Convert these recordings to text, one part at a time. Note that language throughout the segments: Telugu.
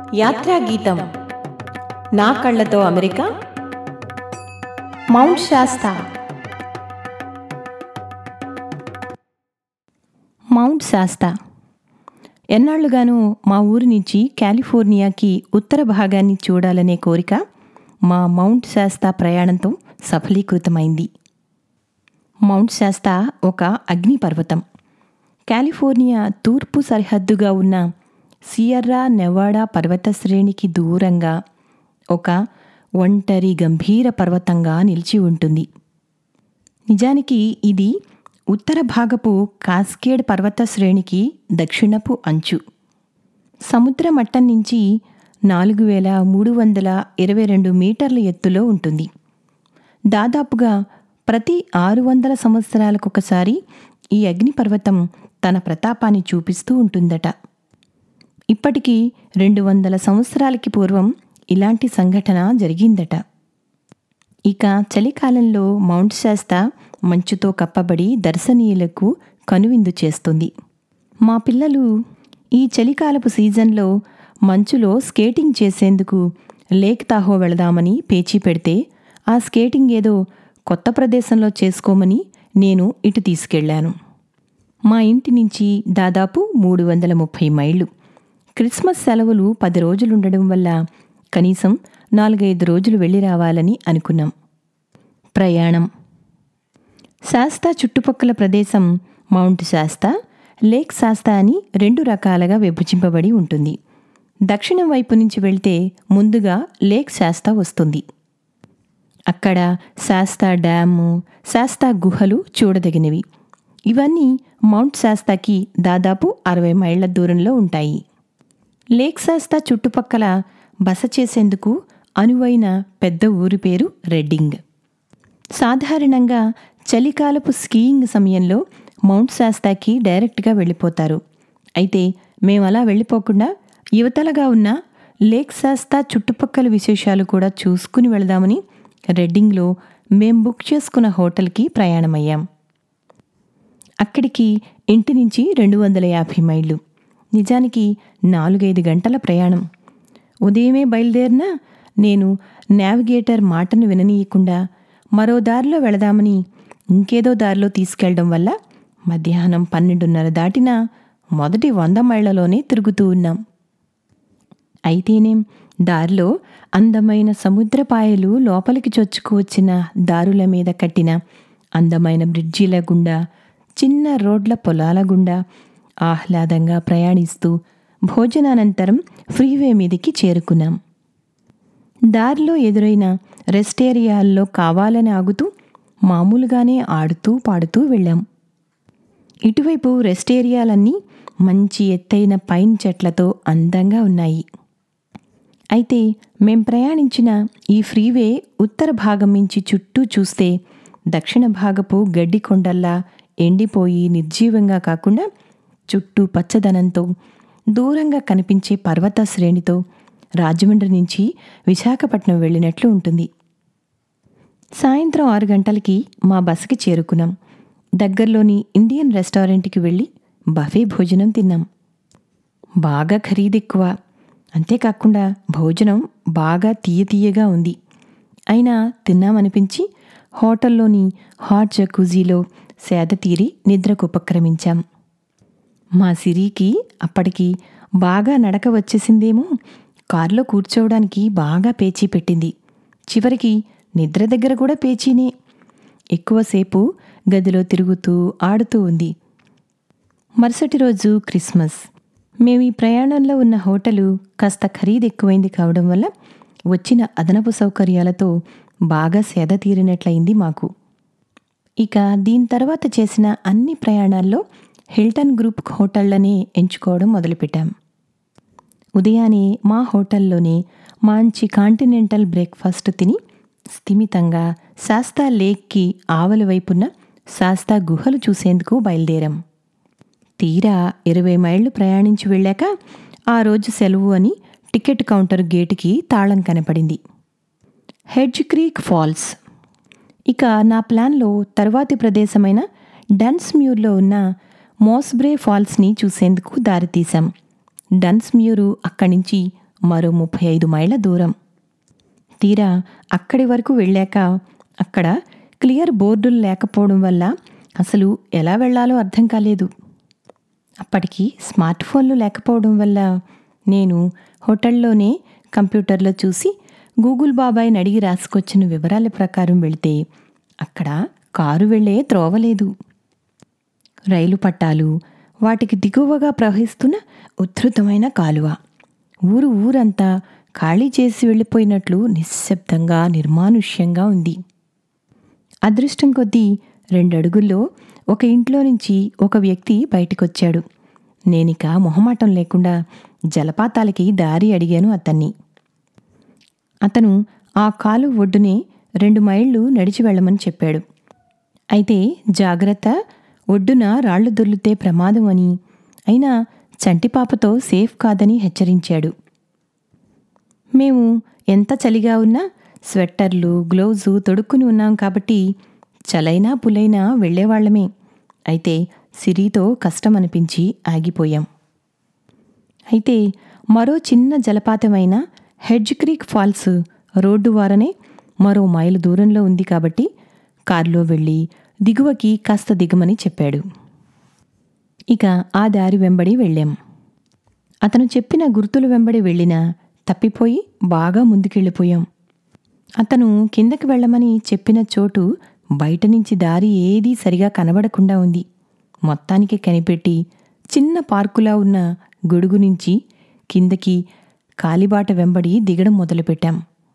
యాత్రా గీతం నా కళ్ళతో America Mount Shasta Mount Shasta ఎన్నాళ్లుగానూ మా ఊరి నుంచి కాలిఫోర్నియాకి ఉత్తర భాగాన్ని చూడాలనే కోరిక మా మౌంట్ శాస్తా ప్రయాణంతో సఫలీకృతమైంది మౌంట్ శాస్తా ఒక అగ్నిపర్వతం కాలిఫోర్నియా తూర్పు సరిహద్దుగా ఉన్న సియర్రా నెవాడా పర్వత శ్రేణికి దూరంగా ఒక ఒంటరి గంభీర పర్వతంగా నిలిచి ఉంటుంది నిజానికి ఇది ఉత్తర భాగపు కాస్కేడ్ పర్వత శ్రేణికి దక్షిణపు అంచు సముద్ర మట్టం నుంచి నాలుగు వేల మూడు వందల ఇరవై రెండు మీటర్ల ఎత్తులో ఉంటుంది దాదాపుగా ప్రతి ఆరు వందల సంవత్సరాలకొకసారి ఈ అగ్నిపర్వతం తన ప్రతాపాన్ని చూపిస్తూ ఉంటుందట ఇప్పటికీ రెండు వందల సంవత్సరాలకి పూర్వం ఇలాంటి సంఘటన జరిగిందట ఇక చలికాలంలో మౌంట్ శాస్తా మంచుతో కప్పబడి దర్శనీయులకు కనువిందు చేస్తుంది మా పిల్లలు ఈ చలికాలపు సీజన్లో మంచులో స్కేటింగ్ చేసేందుకు లేక్ తాహో వెళదామని పేచీ పెడితే ఆ స్కేటింగ్ ఏదో కొత్త ప్రదేశంలో చేసుకోమని నేను ఇటు తీసుకెళ్లాను మా ఇంటి నుంచి దాదాపు మూడు వందల ముప్పై మైళ్ళు క్రిస్మస్ సెలవులు పది రోజులుండడం వల్ల కనీసం నాలుగైదు రోజులు వెళ్ళి రావాలని అనుకున్నాం ప్రయాణం శాస్తా చుట్టుపక్కల ప్రదేశం మౌంట్ శాస్తా లేక్ శాస్తా అని రెండు రకాలుగా విభజింపబడి ఉంటుంది దక్షిణం వైపు నుంచి వెళ్తే ముందుగా లేక్ శాస్తా వస్తుంది అక్కడ శాస్తా డ్యాము శాస్తా గుహలు చూడదగినవి ఇవన్నీ మౌంట్ శాస్తాకి దాదాపు అరవై మైళ్ళ దూరంలో ఉంటాయి లేక్ శాస్తా చుట్టుపక్కల బస చేసేందుకు అనువైన పెద్ద ఊరి పేరు రెడ్డింగ్ సాధారణంగా చలికాలపు స్కీయింగ్ సమయంలో మౌంట్ శాస్తాకి డైరెక్ట్గా వెళ్ళిపోతారు అయితే మేము అలా వెళ్ళిపోకుండా యువతలగా ఉన్న లేక్ శాస్తా చుట్టుపక్కల విశేషాలు కూడా చూసుకుని వెళదామని రెడ్డింగ్లో మేం బుక్ చేసుకున్న హోటల్కి ప్రయాణమయ్యాం అక్కడికి ఇంటి నుంచి రెండు వందల యాభై మైళ్ళు నిజానికి నాలుగైదు గంటల ప్రయాణం ఉదయమే బయలుదేరినా నేను నావిగేటర్ మాటను విననీయకుండా మరో దారిలో వెళదామని ఇంకేదో దారిలో తీసుకెళ్లడం వల్ల మధ్యాహ్నం పన్నెండున్నర దాటినా మొదటి వంద మైళ్ళలోనే తిరుగుతూ ఉన్నాం అయితేనేం దారిలో అందమైన సముద్రపాయలు లోపలికి చొచ్చుకు వచ్చిన దారుల మీద కట్టిన అందమైన బ్రిడ్జిల గుండా చిన్న రోడ్ల పొలాల గుండా ఆహ్లాదంగా ప్రయాణిస్తూ భోజనానంతరం ఫ్రీవే మీదికి చేరుకున్నాం దారిలో ఎదురైన రెస్ట్ ఏరియాల్లో కావాలని ఆగుతూ మామూలుగానే ఆడుతూ పాడుతూ వెళ్ళాం ఇటువైపు రెస్ట్ ఏరియాలన్నీ మంచి ఎత్తైన పైన్ చెట్లతో అందంగా ఉన్నాయి అయితే మేం ప్రయాణించిన ఈ ఫ్రీవే ఉత్తర భాగం నుంచి చుట్టూ చూస్తే దక్షిణ భాగపు గడ్డి కొండల్లా ఎండిపోయి నిర్జీవంగా కాకుండా చుట్టూ పచ్చదనంతో దూరంగా కనిపించే పర్వత శ్రేణితో రాజమండ్రి నుంచి విశాఖపట్నం వెళ్ళినట్లు ఉంటుంది సాయంత్రం ఆరు గంటలకి మా బస్కి చేరుకున్నాం దగ్గరలోని ఇండియన్ రెస్టారెంట్కి వెళ్ళి బఫే భోజనం తిన్నాం బాగా ఖరీదెక్కువ అంతేకాకుండా భోజనం బాగా తీయ తీయగా ఉంది అయినా తిన్నామనిపించి హోటల్లోని హాట్ జకూజీలో సేద తీరి నిద్రకు ఉపక్రమించాం మా సిరికి అప్పటికి బాగా నడక వచ్చేసిందేమో కారులో కూర్చోవడానికి బాగా పేచీ పెట్టింది చివరికి నిద్ర దగ్గర కూడా పేచీనే ఎక్కువసేపు గదిలో తిరుగుతూ ఆడుతూ ఉంది మరుసటి రోజు క్రిస్మస్ మేము ఈ ప్రయాణంలో ఉన్న హోటలు కాస్త ఖరీదు ఎక్కువైంది కావడం వల్ల వచ్చిన అదనపు సౌకర్యాలతో బాగా సేద తీరినట్లయింది మాకు ఇక దీని తర్వాత చేసిన అన్ని ప్రయాణాల్లో హిల్టన్ గ్రూప్ హోటళ్లనే ఎంచుకోవడం మొదలుపెట్టాం ఉదయాన్నే మా హోటల్లోనే మంచి కాంటినెంటల్ బ్రేక్ఫాస్ట్ తిని స్థిమితంగా శాస్తా లేక్కి ఆవలి వైపున్న శాస్తా గుహలు చూసేందుకు బయలుదేరాం తీరా ఇరవై మైళ్ళు ప్రయాణించి వెళ్ళాక ఆ రోజు సెలవు అని టికెట్ కౌంటర్ గేటుకి తాళం కనపడింది హెడ్జ్ క్రీక్ ఫాల్స్ ఇక నా ప్లాన్లో తర్వాతి ప్రదేశమైన డన్స్మ్యూర్లో ఉన్న మోస్బ్రే ఫాల్స్ని చూసేందుకు దారితీశాం డన్స్మ్యూరు అక్కడి నుంచి మరో ముప్పై ఐదు మైళ్ళ దూరం తీరా అక్కడి వరకు వెళ్ళాక అక్కడ క్లియర్ బోర్డులు లేకపోవడం వల్ల అసలు ఎలా వెళ్ళాలో అర్థం కాలేదు అప్పటికి స్మార్ట్ ఫోన్లు లేకపోవడం వల్ల నేను హోటల్లోనే కంప్యూటర్లో చూసి గూగుల్ బాబాయ్ని అడిగి రాసుకొచ్చిన వివరాల ప్రకారం వెళితే అక్కడ కారు వెళ్ళే త్రోవలేదు రైలు పట్టాలు వాటికి దిగువగా ప్రవహిస్తున్న ఉద్ధృతమైన కాలువ ఊరు ఊరంతా ఖాళీ చేసి వెళ్ళిపోయినట్లు నిశ్శబ్దంగా నిర్మానుష్యంగా ఉంది అదృష్టం కొద్దీ రెండడుగుల్లో ఒక ఇంట్లో నుంచి ఒక వ్యక్తి బయటికొచ్చాడు నేనిక మొహమాటం లేకుండా జలపాతాలకి దారి అడిగాను అతన్ని అతను ఆ కాలు ఒడ్డునే రెండు మైళ్ళు నడిచి వెళ్ళమని చెప్పాడు అయితే జాగ్రత్త ఒడ్డున రాళ్లు దొర్లితే ప్రమాదం అని అయినా చంటిపాపతో సేఫ్ కాదని హెచ్చరించాడు మేము ఎంత చలిగా ఉన్నా స్వెట్టర్లు గ్లౌజు తొడుక్కుని ఉన్నాం కాబట్టి చలైనా పులైనా వెళ్ళేవాళ్లమే అయితే సిరితో కష్టం అనిపించి ఆగిపోయాం అయితే మరో చిన్న జలపాతమైన హెడ్జ్ క్రీక్ ఫాల్స్ రోడ్డు వారనే మరో మైలు దూరంలో ఉంది కాబట్టి కారులో వెళ్ళి దిగువకి కాస్త దిగమని చెప్పాడు ఇక ఆ దారి వెంబడి వెళ్ళాం అతను చెప్పిన గుర్తుల వెంబడి వెళ్ళినా తప్పిపోయి బాగా ముందుకెళ్ళిపోయాం అతను కిందకి వెళ్ళమని చెప్పిన చోటు బయట నుంచి దారి ఏదీ సరిగా కనబడకుండా ఉంది మొత్తానికి కనిపెట్టి చిన్న పార్కులా ఉన్న గొడుగు నుంచి కిందకి కాలిబాట వెంబడి దిగడం మొదలుపెట్టాం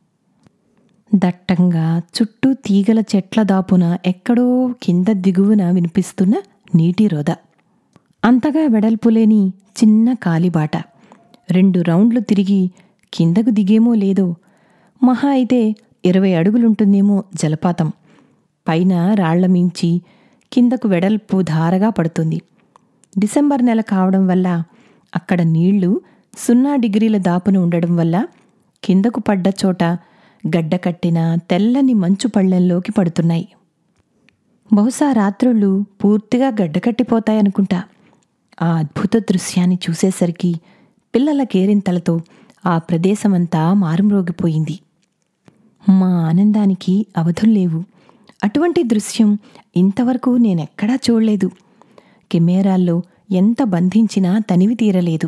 దట్టంగా చుట్టూ తీగల చెట్ల దాపున ఎక్కడో కింద దిగువన వినిపిస్తున్న నీటి రొద అంతగా వెడల్పు లేని చిన్న కాలిబాట రెండు రౌండ్లు తిరిగి కిందకు దిగేమో లేదో మహా అయితే ఇరవై అడుగులుంటుందేమో జలపాతం పైన రాళ్ల మించి కిందకు వెడల్పు ధారగా పడుతుంది డిసెంబర్ నెల కావడం వల్ల అక్కడ నీళ్లు సున్నా డిగ్రీల దాపున ఉండడం వల్ల కిందకు పడ్డ చోట గడ్డ కట్టిన తెల్లని మంచు పళ్ళెంలోకి పడుతున్నాయి బహుశా రాత్రుళ్ళు పూర్తిగా గడ్డకట్టిపోతాయనుకుంటా ఆ అద్భుత దృశ్యాన్ని చూసేసరికి పిల్లల కేరింతలతో ఆ ప్రదేశమంతా మారుమ్రోగిపోయింది మా ఆనందానికి అవధుల్లేవు అటువంటి దృశ్యం ఇంతవరకు నేనెక్కడా చూడలేదు కెమెరాల్లో ఎంత బంధించినా తనివి తీరలేదు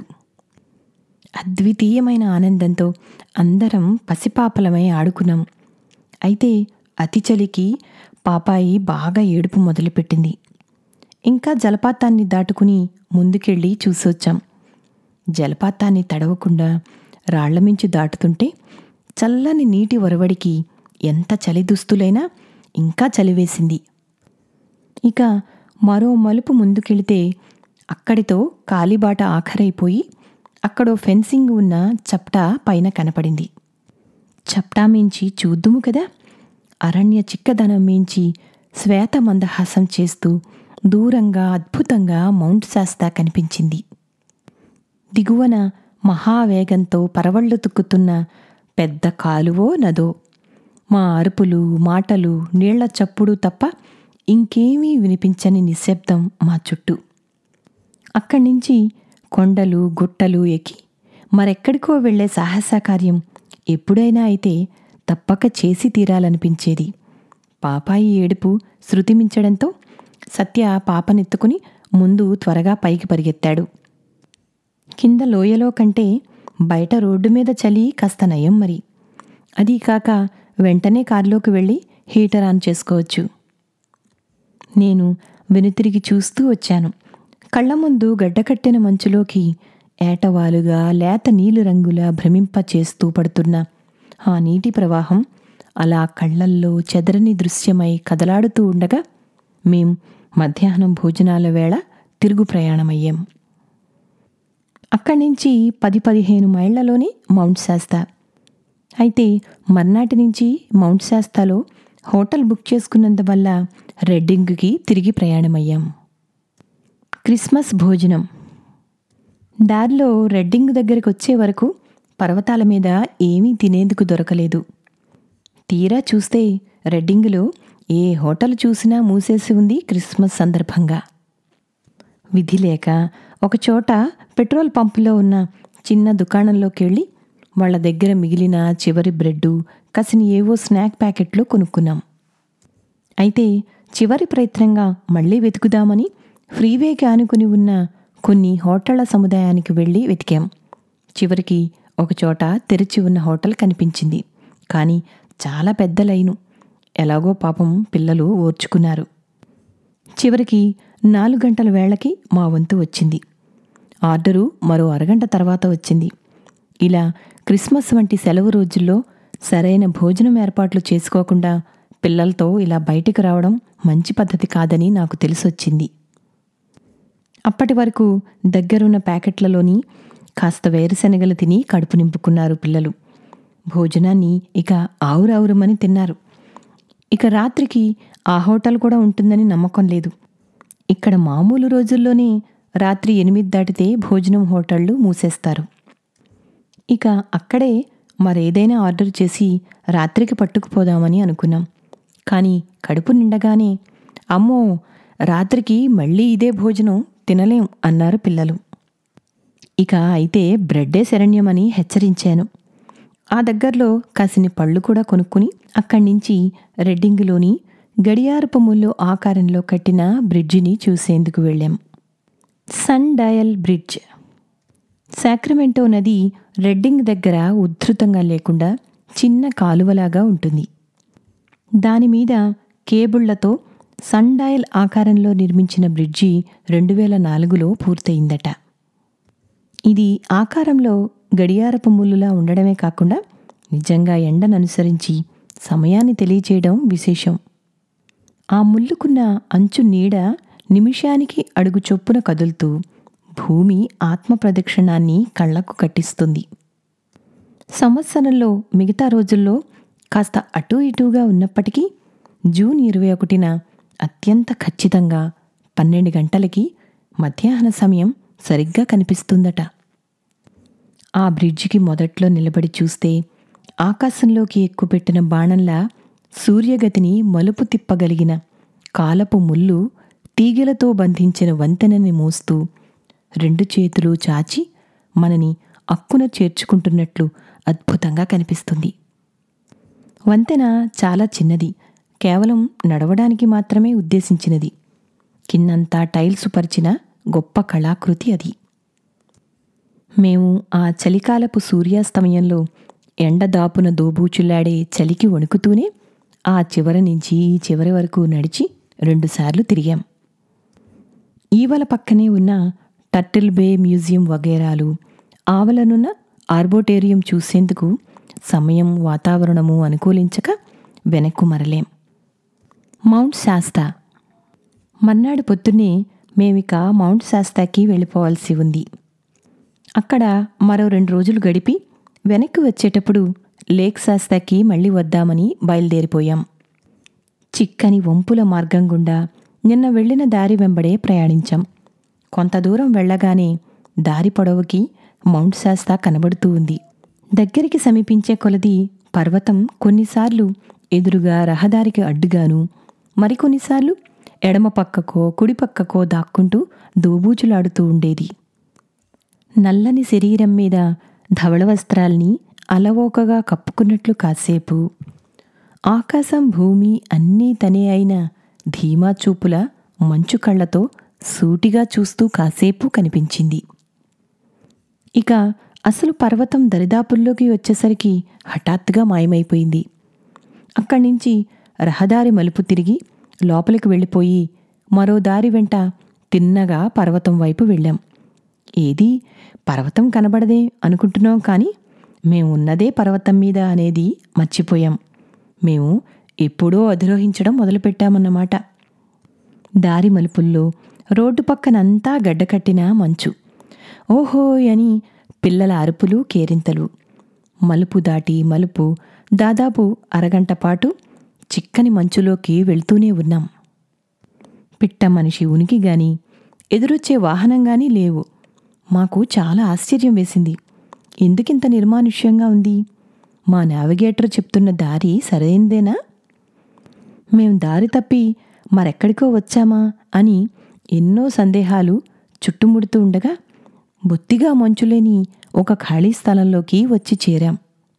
అద్వితీయమైన ఆనందంతో అందరం పసిపాపలమై ఆడుకున్నాం అయితే అతి చలికి పాపాయి బాగా ఏడుపు మొదలుపెట్టింది ఇంకా జలపాతాన్ని దాటుకుని ముందుకెళ్ళి చూసొచ్చాం జలపాతాన్ని తడవకుండా రాళ్లమించి దాటుతుంటే చల్లని నీటి ఒరవడికి ఎంత చలి దుస్తులైనా ఇంకా చలివేసింది ఇక మరో మలుపు ముందుకెళితే అక్కడితో కాలిబాట ఆఖరైపోయి అక్కడో ఫెన్సింగ్ ఉన్న చప్టా పైన కనపడింది చప్టా మించి చూద్దుము కదా అరణ్య చిక్కదనం మించి శ్వేత మందహాసం చేస్తూ దూరంగా అద్భుతంగా మౌంట్ శాస్తా కనిపించింది దిగువన మహావేగంతో పరవళ్ళు తుక్కుతున్న పెద్ద కాలువో నదో మా అరుపులు మాటలు నీళ్ల చప్పుడు తప్ప ఇంకేమీ వినిపించని నిశ్శబ్దం మా చుట్టూ అక్కడి నుంచి కొండలు గుట్టలు ఎక్కి మరెక్కడికో వెళ్లే సాహస కార్యం ఎప్పుడైనా అయితే తప్పక చేసి తీరాలనిపించేది పాపాయి ఏడుపు శృతిమించడంతో సత్య పాపనెత్తుకుని ముందు త్వరగా పైకి పరిగెత్తాడు కింద లోయలో కంటే బయట రోడ్డు మీద చలి కాస్త నయం మరి అదీ కాక వెంటనే కారులోకి వెళ్ళి హీటర్ ఆన్ చేసుకోవచ్చు నేను వెనుతిరిగి చూస్తూ వచ్చాను కళ్ళ ముందు గడ్డకట్టిన మంచులోకి ఏటవాలుగా లేత నీలి రంగుల భ్రమింప చేస్తూ పడుతున్న ఆ నీటి ప్రవాహం అలా కళ్ళల్లో చెదరని దృశ్యమై కదలాడుతూ ఉండగా మేం మధ్యాహ్నం భోజనాల వేళ తిరుగు ప్రయాణమయ్యాం అక్కడి నుంచి పది పదిహేను మైళ్లలోనే మౌంట్ శాస్తా అయితే మర్నాటి నుంచి మౌంట్ శాస్తాలో హోటల్ బుక్ చేసుకున్నందువల్ల రెడ్డింగ్కి తిరిగి ప్రయాణమయ్యాం క్రిస్మస్ భోజనం దారిలో రెడ్డింగ్ దగ్గరికి వచ్చే వరకు పర్వతాల మీద ఏమీ తినేందుకు దొరకలేదు తీరా చూస్తే రెడ్డింగులో ఏ హోటల్ చూసినా మూసేసి ఉంది క్రిస్మస్ సందర్భంగా విధి లేక ఒకచోట పెట్రోల్ పంపులో ఉన్న చిన్న దుకాణంలోకి వెళ్ళి వాళ్ళ దగ్గర మిగిలిన చివరి బ్రెడ్డు కసిని ఏవో స్నాక్ ప్యాకెట్లు కొనుక్కున్నాం అయితే చివరి ప్రయత్నంగా మళ్ళీ వెతుకుదామని ఫ్రీవేకి ఆనుకుని ఉన్న కొన్ని హోటళ్ల సముదాయానికి వెళ్ళి వెతికాం చివరికి ఒకచోట తెరిచి ఉన్న హోటల్ కనిపించింది కానీ చాలా పెద్ద లైను ఎలాగో పాపం పిల్లలు ఓర్చుకున్నారు చివరికి నాలుగు గంటల వేళకి మా వంతు వచ్చింది ఆర్డరు మరో అరగంట తర్వాత వచ్చింది ఇలా క్రిస్మస్ వంటి సెలవు రోజుల్లో సరైన భోజనం ఏర్పాట్లు చేసుకోకుండా పిల్లలతో ఇలా బయటికి రావడం మంచి పద్ధతి కాదని నాకు తెలిసొచ్చింది అప్పటి వరకు దగ్గరున్న ప్యాకెట్లలోని కాస్త వేరుశనగలు తిని కడుపు నింపుకున్నారు పిల్లలు భోజనాన్ని ఇక ఆవురావురమని తిన్నారు ఇక రాత్రికి ఆ హోటల్ కూడా ఉంటుందని నమ్మకం లేదు ఇక్కడ మామూలు రోజుల్లోనే రాత్రి ఎనిమిది దాటితే భోజనం హోటళ్ళు మూసేస్తారు ఇక అక్కడే మరేదైనా ఆర్డర్ చేసి రాత్రికి పట్టుకుపోదామని అనుకున్నాం కానీ కడుపు నిండగానే అమ్మో రాత్రికి మళ్ళీ ఇదే భోజనం తినలేం అన్నారు పిల్లలు ఇక అయితే బ్రెడ్డే శరణ్యమని హెచ్చరించాను ఆ దగ్గరలో కాసిని పళ్ళు కూడా కొనుక్కుని అక్కడి నుంచి రెడ్డింగులోని గడియారపు ముళ్ళు ఆకారంలో కట్టిన బ్రిడ్జిని చూసేందుకు వెళ్ళాం సన్ డయల్ బ్రిడ్జ్ సాక్రమెంటో నది రెడ్డింగ్ దగ్గర ఉద్ధృతంగా లేకుండా చిన్న కాలువలాగా ఉంటుంది దాని మీద కేబుళ్లతో సన్ డయల్ ఆకారంలో నిర్మించిన బ్రిడ్జి రెండు వేల నాలుగులో పూర్తయిందట ఇది ఆకారంలో గడియారపు ముల్లులా ఉండడమే కాకుండా నిజంగా ఎండను అనుసరించి సమయాన్ని తెలియచేయడం విశేషం ఆ ముల్లుకున్న అంచు నీడ నిమిషానికి అడుగు చొప్పున కదులుతూ భూమి ఆత్మ ప్రదక్షిణాన్ని కళ్లకు కట్టిస్తుంది సంవత్సరంలో మిగతా రోజుల్లో కాస్త అటూ ఇటూగా ఉన్నప్పటికీ జూన్ ఇరవై ఒకటిన అత్యంత ఖచ్చితంగా పన్నెండు గంటలకి మధ్యాహ్న సమయం సరిగ్గా కనిపిస్తుందట ఆ బ్రిడ్జికి మొదట్లో నిలబడి చూస్తే ఆకాశంలోకి ఎక్కుపెట్టిన బాణంలా సూర్యగతిని మలుపు తిప్పగలిగిన కాలపు ముళ్ళు తీగెలతో బంధించిన వంతెనని మోస్తూ రెండు చేతులు చాచి మనని అక్కున చేర్చుకుంటున్నట్లు అద్భుతంగా కనిపిస్తుంది వంతెన చాలా చిన్నది కేవలం నడవడానికి మాత్రమే ఉద్దేశించినది కిందంతా టైల్స్ పరిచిన గొప్ప కళాకృతి అది మేము ఆ చలికాలపు సూర్యాస్తమయంలో ఎండదాపున దోబూచులాడే చలికి వణుకుతూనే ఆ చివరి నుంచి ఈ చివరి వరకు నడిచి రెండుసార్లు తిరిగాం ఈవల పక్కనే ఉన్న టర్టిల్ బే మ్యూజియం వగేరాలు ఆవలనున్న ఆర్బోటేరియం చూసేందుకు సమయం వాతావరణము అనుకూలించక వెనక్కు మరలేం మౌంట్ శాస్తా మర్నాడు పొద్దున్నే మేమిక మౌంట్ శాస్తాకి వెళ్ళిపోవాల్సి ఉంది అక్కడ మరో రెండు రోజులు గడిపి వెనక్కి వచ్చేటప్పుడు లేక్ శాస్తాకి మళ్ళీ వద్దామని బయలుదేరిపోయాం చిక్కని వంపుల మార్గం గుండా నిన్న వెళ్ళిన దారి వెంబడే ప్రయాణించాం కొంత దూరం వెళ్ళగానే దారి పొడవుకి మౌంట్ శాస్తా కనబడుతూ ఉంది దగ్గరికి సమీపించే కొలది పర్వతం కొన్నిసార్లు ఎదురుగా రహదారికి అడ్డుగాను మరికొన్నిసార్లు ఎడమ పక్కకో కుడి పక్కకో దాక్కుంటూ దోబూచులాడుతూ ఉండేది నల్లని శరీరం మీద ధవళ వస్త్రాల్ని అలవోకగా కప్పుకున్నట్లు కాసేపు ఆకాశం భూమి అన్నీ తనే అయిన ధీమా చూపుల మంచు కళ్ళతో సూటిగా చూస్తూ కాసేపు కనిపించింది ఇక అసలు పర్వతం దరిదాపుల్లోకి వచ్చేసరికి హఠాత్తుగా మాయమైపోయింది అక్కడి నుంచి రహదారి మలుపు తిరిగి లోపలికి వెళ్ళిపోయి మరో దారి వెంట తిన్నగా పర్వతం వైపు వెళ్ళాం ఏది పర్వతం కనబడదే అనుకుంటున్నాం కానీ మేము ఉన్నదే పర్వతం మీద అనేది మర్చిపోయాం మేము ఎప్పుడో అధిరోహించడం మొదలుపెట్టామన్నమాట దారి మలుపుల్లో రోడ్డు పక్కనంతా గడ్డకట్టిన మంచు ఓహో అని పిల్లల అరుపులు కేరింతలు మలుపు దాటి మలుపు దాదాపు అరగంట పాటు చిక్కని మంచులోకి వెళ్తూనే ఉన్నాం పిట్ట మనిషి ఉనికి గాని ఎదురొచ్చే వాహనం గాని లేవు మాకు చాలా ఆశ్చర్యం వేసింది ఎందుకింత నిర్మానుష్యంగా ఉంది మా నావిగేటర్ చెప్తున్న దారి సరైందేనా మేం దారి తప్పి మరెక్కడికో వచ్చామా అని ఎన్నో సందేహాలు చుట్టుముడుతూ ఉండగా బొత్తిగా మంచులేని ఒక ఖాళీ స్థలంలోకి వచ్చి చేరాం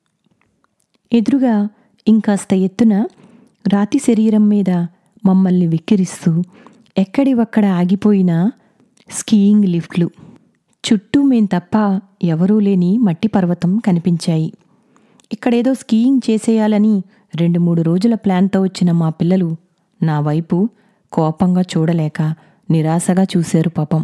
ఎదురుగా ఇంకాస్త ఎత్తున రాతి శరీరం మీద మమ్మల్ని విక్కిరిస్తూ ఎక్కడివక్కడ ఆగిపోయిన స్కీయింగ్ లిఫ్ట్లు చుట్టూ మేం తప్ప ఎవరూ లేని మట్టి పర్వతం కనిపించాయి ఇక్కడేదో స్కీయింగ్ చేసేయాలని రెండు మూడు రోజుల ప్లాన్తో వచ్చిన మా పిల్లలు నా వైపు కోపంగా చూడలేక నిరాశగా చూశారు పాపం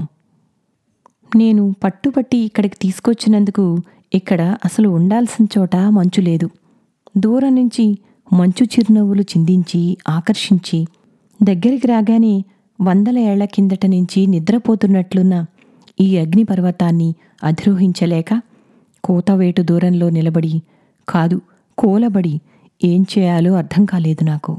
నేను పట్టుపట్టి ఇక్కడికి తీసుకొచ్చినందుకు ఇక్కడ అసలు ఉండాల్సిన చోట మంచు లేదు దూరం నుంచి మంచు చిరునవ్వులు చిందించి ఆకర్షించి దగ్గరికి రాగానే వందల ఏళ్ల కిందట నుంచి నిద్రపోతున్నట్లున్న ఈ అగ్నిపర్వతాన్ని అధిరోహించలేక కోతవేటు దూరంలో నిలబడి కాదు కోలబడి ఏం చేయాలో అర్థం కాలేదు నాకు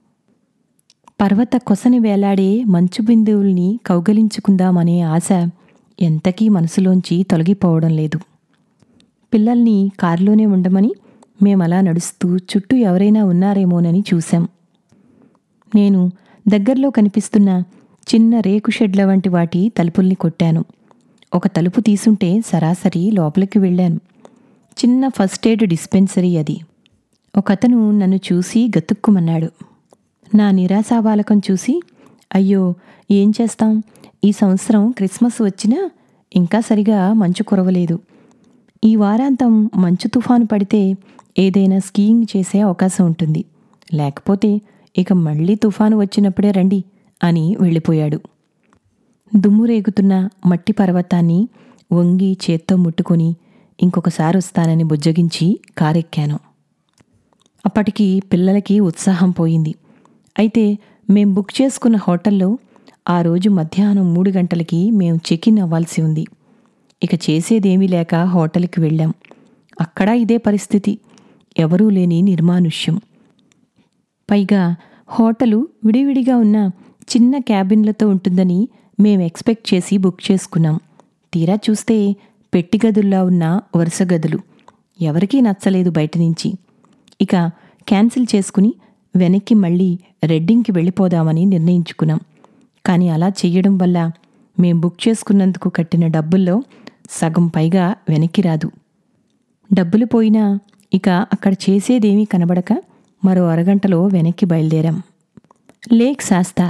పర్వత కొసని వేలాడే మంచు బిందువుల్ని కౌగలించుకుందామనే ఆశ ఎంతకీ మనసులోంచి తొలగిపోవడం లేదు పిల్లల్ని కారులోనే ఉండమని మేమలా నడుస్తూ చుట్టూ ఎవరైనా ఉన్నారేమోనని చూశాం నేను దగ్గరలో కనిపిస్తున్న చిన్న రేకు షెడ్ల వంటి వాటి తలుపుల్ని కొట్టాను ఒక తలుపు తీసుంటే సరాసరి లోపలికి వెళ్ళాను చిన్న ఫస్ట్ ఎయిడ్ డిస్పెన్సరీ అది ఒకతను నన్ను చూసి గతుక్కుమన్నాడు నా నిరాశాబాలకం చూసి అయ్యో ఏం చేస్తాం ఈ సంవత్సరం క్రిస్మస్ వచ్చినా ఇంకా సరిగా మంచు కురవలేదు ఈ వారాంతం మంచు తుఫాను పడితే ఏదైనా స్కీయింగ్ చేసే అవకాశం ఉంటుంది లేకపోతే ఇక మళ్ళీ తుఫాను వచ్చినప్పుడే రండి అని వెళ్ళిపోయాడు దుమ్ము రేగుతున్న మట్టి పర్వతాన్ని వంగి చేత్తో ముట్టుకొని ఇంకొకసారి వస్తానని బుజ్జగించి కారెక్కాను అప్పటికి పిల్లలకి ఉత్సాహం పోయింది అయితే మేం బుక్ చేసుకున్న హోటల్లో ఆ రోజు మధ్యాహ్నం మూడు గంటలకి మేము చెక్ ఇన్ అవ్వాల్సి ఉంది ఇక చేసేదేమీ లేక హోటల్కి వెళ్ళాం అక్కడ ఇదే పరిస్థితి ఎవరూ లేని నిర్మానుష్యం పైగా హోటలు విడివిడిగా ఉన్న చిన్న క్యాబిన్లతో ఉంటుందని మేము ఎక్స్పెక్ట్ చేసి బుక్ చేసుకున్నాం తీరా చూస్తే పెట్టి గదుల్లా ఉన్న వరుస గదులు ఎవరికీ నచ్చలేదు బయట నుంచి ఇక క్యాన్సిల్ చేసుకుని వెనక్కి మళ్ళీ రెడ్డింగ్కి వెళ్ళిపోదామని నిర్ణయించుకున్నాం కానీ అలా చెయ్యడం వల్ల మేం బుక్ చేసుకున్నందుకు కట్టిన డబ్బుల్లో సగం పైగా వెనక్కి రాదు డబ్బులు పోయినా ఇక అక్కడ చేసేదేమీ కనబడక మరో అరగంటలో వెనక్కి బయలుదేరాం లేక్ శాస్తా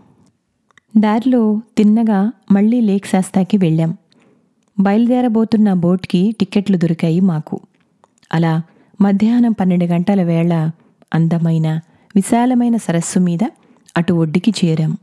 దారిలో తిన్నగా మళ్ళీ లేక్ శాస్తాకి వెళ్ళాం బయలుదేరబోతున్న బోట్కి టిక్కెట్లు దొరికాయి మాకు అలా మధ్యాహ్నం పన్నెండు గంటల వేళ అందమైన విశాలమైన సరస్సు మీద అటు ఒడ్డుకి చేరాం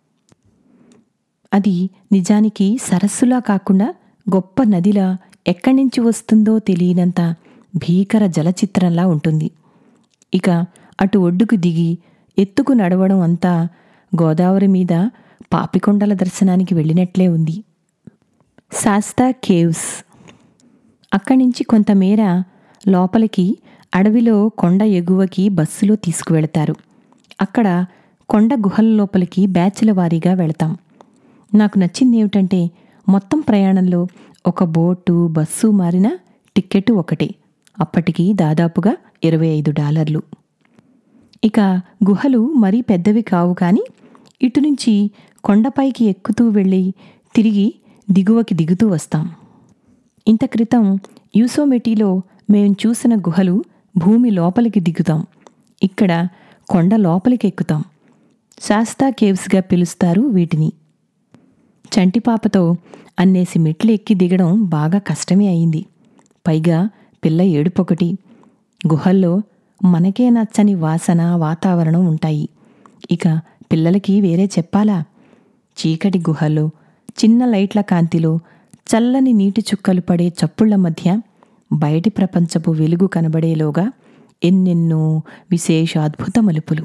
అది నిజానికి సరస్సులా కాకుండా గొప్ప నదిలా ఎక్కడి నుంచి వస్తుందో తెలియనంత భీకర జలచిత్రంలా ఉంటుంది ఇక అటు ఒడ్డుకు దిగి ఎత్తుకు నడవడం అంతా గోదావరి మీద పాపికొండల దర్శనానికి వెళ్ళినట్లే ఉంది శాస్తా కేవ్స్ అక్కడి నుంచి కొంతమేర లోపలికి అడవిలో కొండ ఎగువకి బస్సులో తీసుకువెళతారు అక్కడ కొండ గుహల లోపలికి బ్యాచ్ల వారీగా వెళతాం నాకు నచ్చింది ఏమిటంటే మొత్తం ప్రయాణంలో ఒక బోటు బస్సు మారిన టిక్కెట్ ఒకటే అప్పటికి దాదాపుగా ఇరవై ఐదు డాలర్లు ఇక గుహలు మరీ పెద్దవి కావు కానీ ఇటు నుంచి కొండపైకి ఎక్కుతూ వెళ్ళి తిరిగి దిగువకి దిగుతూ వస్తాం ఇంత క్రితం యూసోమెటీలో మేం చూసిన గుహలు భూమి లోపలికి దిగుతాం ఇక్కడ కొండ లోపలికి ఎక్కుతాం శాస్తా కేవ్స్గా పిలుస్తారు వీటిని చంటిపాపతో అన్నేసి మెట్లు ఎక్కి దిగడం బాగా కష్టమే అయింది పైగా పిల్ల ఏడుపొకటి గుహల్లో మనకే నచ్చని వాసన వాతావరణం ఉంటాయి ఇక పిల్లలకి వేరే చెప్పాలా చీకటి గుహల్లో చిన్న లైట్ల కాంతిలో చల్లని నీటి చుక్కలు పడే చప్పుళ్ల మధ్య బయటి ప్రపంచపు వెలుగు కనబడేలోగా ఎన్నెన్నో విశేష అద్భుత మలుపులు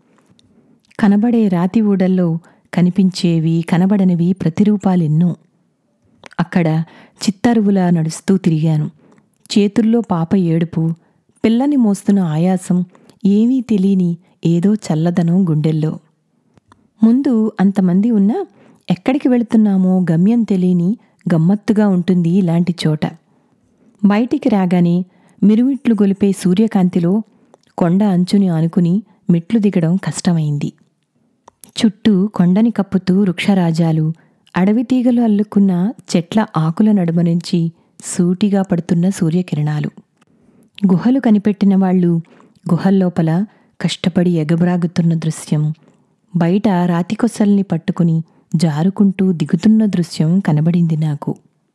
కనబడే రాతి ఊడల్లో కనిపించేవి కనబడనివి ప్రతిరూపాలెన్నో అక్కడ చిత్తరువులా నడుస్తూ తిరిగాను చేతుల్లో పాప ఏడుపు పిల్లని మోస్తున్న ఆయాసం ఏమీ తెలియని ఏదో చల్లదనం గుండెల్లో ముందు అంతమంది ఉన్నా ఎక్కడికి వెళుతున్నామో గమ్యం తెలియని గమ్మత్తుగా ఉంటుంది ఇలాంటి చోట బయటికి రాగానే మిరుమిట్లు గొలిపే సూర్యకాంతిలో కొండ అంచుని ఆనుకుని మెట్లు దిగడం కష్టమైంది చుట్టూ కొండని కప్పుతూ వృక్షరాజాలు అడవి తీగలు అల్లుకున్న చెట్ల ఆకుల నడుమ నుంచి సూటిగా పడుతున్న సూర్యకిరణాలు గుహలు కనిపెట్టిన వాళ్ళు గుహల్లోపల కష్టపడి ఎగబ్రాగుతున్న దృశ్యం బయట రాతికొసల్ని పట్టుకుని జారుకుంటూ దిగుతున్న దృశ్యం కనబడింది నాకు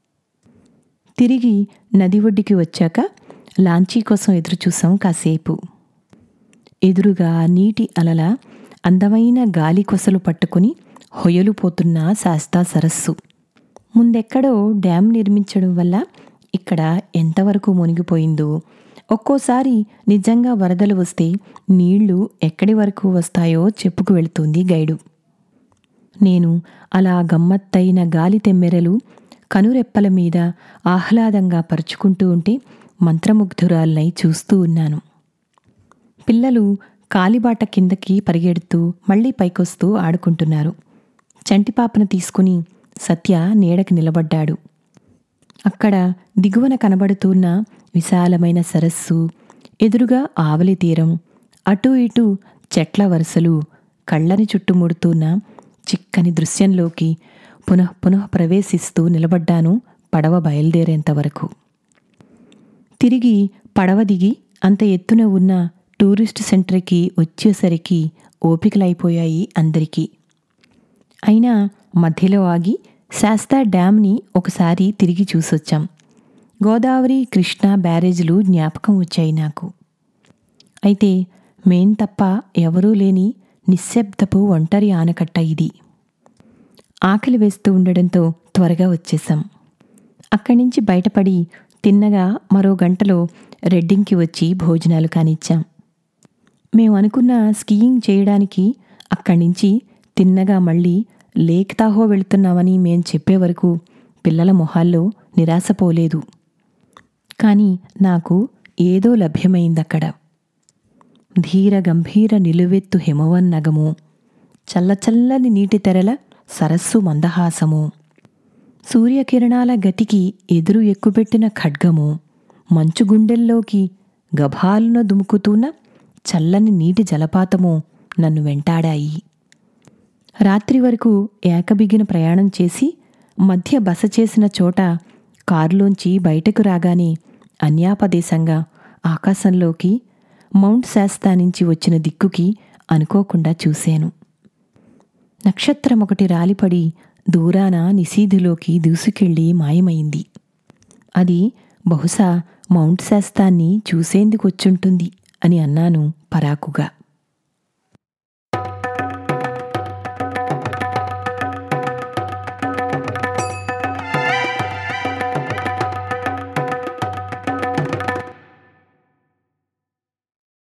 తిరిగి నది ఒడ్డుకి వచ్చాక లాంచీ కోసం ఎదురుచూసాం కాసేపు ఎదురుగా నీటి అలల అందమైన గాలి కొసలు పట్టుకుని హొయలు పోతున్న శాస్తా సరస్సు ముందెక్కడో డ్యాం నిర్మించడం వల్ల ఇక్కడ ఎంతవరకు మునిగిపోయిందో ఒక్కోసారి నిజంగా వరదలు వస్తే నీళ్లు ఎక్కడి వరకు వస్తాయో చెప్పుకు వెళుతుంది గైడు నేను అలా గమ్మత్తైన గాలి తెమ్మెరలు కనురెప్పల మీద ఆహ్లాదంగా పరుచుకుంటూ ఉంటే మంత్రముగ్ధురాలనై చూస్తూ ఉన్నాను పిల్లలు కాలిబాట కిందకి పరిగెడుతూ మళ్ళీ పైకొస్తూ ఆడుకుంటున్నారు చంటిపాపను తీసుకుని సత్య నీడకి నిలబడ్డాడు అక్కడ దిగువన కనబడుతున్న విశాలమైన సరస్సు ఎదురుగా ఆవలి తీరం అటూ ఇటూ చెట్ల వరుసలు కళ్ళని చుట్టుముడుతున్న చిక్కని దృశ్యంలోకి పునః పునః ప్రవేశిస్తూ నిలబడ్డాను పడవ బయలుదేరేంతవరకు తిరిగి పడవ దిగి అంత ఎత్తున ఉన్న టూరిస్ట్ సెంటర్కి వచ్చేసరికి ఓపికలైపోయాయి అందరికీ అయినా మధ్యలో ఆగి శాస్తా డ్యామ్ని ఒకసారి తిరిగి చూసొచ్చాం గోదావరి కృష్ణా బ్యారేజ్లు జ్ఞాపకం వచ్చాయి నాకు అయితే మేం తప్ప ఎవరూ లేని నిశ్శబ్దపు ఒంటరి ఆనకట్ట ఇది ఆకలి వేస్తూ ఉండడంతో త్వరగా వచ్చేసాం అక్కడి నుంచి బయటపడి తిన్నగా మరో గంటలో రెడ్డింగ్కి వచ్చి భోజనాలు కానిచ్చాం మేము అనుకున్న స్కీయింగ్ చేయడానికి అక్కడి నుంచి తిన్నగా మళ్ళీ లేక్ తాహో వెళుతున్నామని మేం చెప్పే వరకు పిల్లల మొహాల్లో నిరాశ పోలేదు కానీ నాకు ఏదో లభ్యమైందక్కడ ధీర గంభీర నిలువెత్తు హిమవన్నగము చల్లచల్లని నీటి తెరల సరస్సు మందహాసము సూర్యకిరణాల గతికి ఎదురు ఎక్కుపెట్టిన ఖడ్గము మంచు గుండెల్లోకి గభాలున దుముకుతున్న చల్లని నీటి జలపాతము నన్ను వెంటాడాయి రాత్రి వరకు ఏకబిగిన ప్రయాణం చేసి మధ్య బస చేసిన చోట కారులోంచి బయటకు రాగానే అన్యాపదేశంగా ఆకాశంలోకి మౌంట్ శాస్తా నుంచి వచ్చిన దిక్కుకి అనుకోకుండా చూశాను నక్షత్రం ఒకటి రాలిపడి దూరాన నిశీధిలోకి దూసుకెళ్ళి మాయమైంది అది బహుశా మౌంట్ శాస్తాన్ని చూసేందుకొచ్చుంటుంది అని అన్నాను పరాకుగా